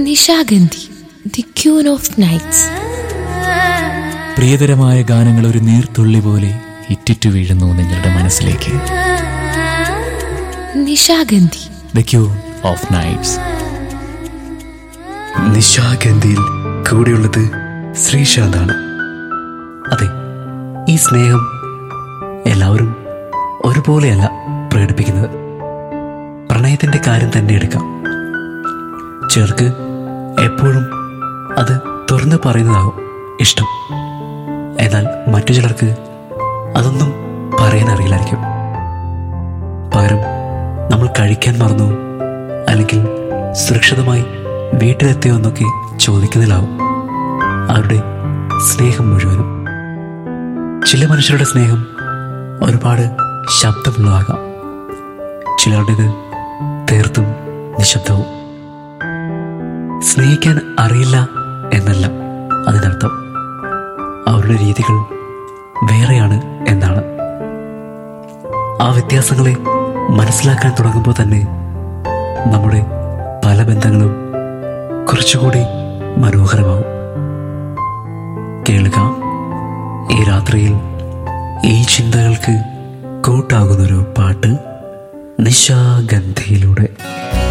Nishagandhi the queen of nights പ്രിയതരമായ ഗാനങ്ങൾ ഒരു നീർത്തുള്ളി പോലെ ഇറ്റിറ്റു വീഴുന്നു നിങ്ങളുടെ മനസ്സിലേക്ക് Nishagandhi the queen of nights നിശാഗന്ധിയിൽ കൂടെയുള്ളത് ശ്രീശാന്താണ് അതെ ഈ സ്നേഹം എല്ലാവരും ഒരുപോലെയല്ല പ്രകടിപ്പിക്കുന്നത് പ്രണയത്തിന്റെ കാര്യം തന്നെ എടുക്കാം ചിലർക്ക് എപ്പോഴും അത് തുറന്നു പറയുന്നതാകും ഇഷ്ടം എന്നാൽ മറ്റു ചിലർക്ക് അതൊന്നും പറയാൻ അറിയില്ലായിരിക്കും പകരം നമ്മൾ കഴിക്കാൻ മറന്നു അല്ലെങ്കിൽ സുരക്ഷിതമായി വീട്ടിലെത്തിയോ എന്നൊക്കെ ചോദിക്കുന്നതിലാവും അവരുടെ സ്നേഹം മുഴുവനും ചില മനുഷ്യരുടെ സ്നേഹം ഒരുപാട് ശബ്ദമുള്ളതാകാം ചിലരുടേത് തീർത്തും നിശബ്ദവും സ്നേഹിക്കാൻ അറിയില്ല എന്നല്ല അതിനർത്ഥം അവരുടെ രീതികൾ വേറെയാണ് എന്നാണ് ആ വ്യത്യാസങ്ങളെ മനസ്സിലാക്കാൻ തുടങ്ങുമ്പോൾ തന്നെ നമ്മുടെ പല ബന്ധങ്ങളും കുറച്ചുകൂടി മനോഹരമാവും കേൾക്കാം ഈ രാത്രിയിൽ ഈ ചിന്തകൾക്ക് കൂട്ടാകുന്നൊരു പാട്ട് നിശാഗന്ധിയിലൂടെ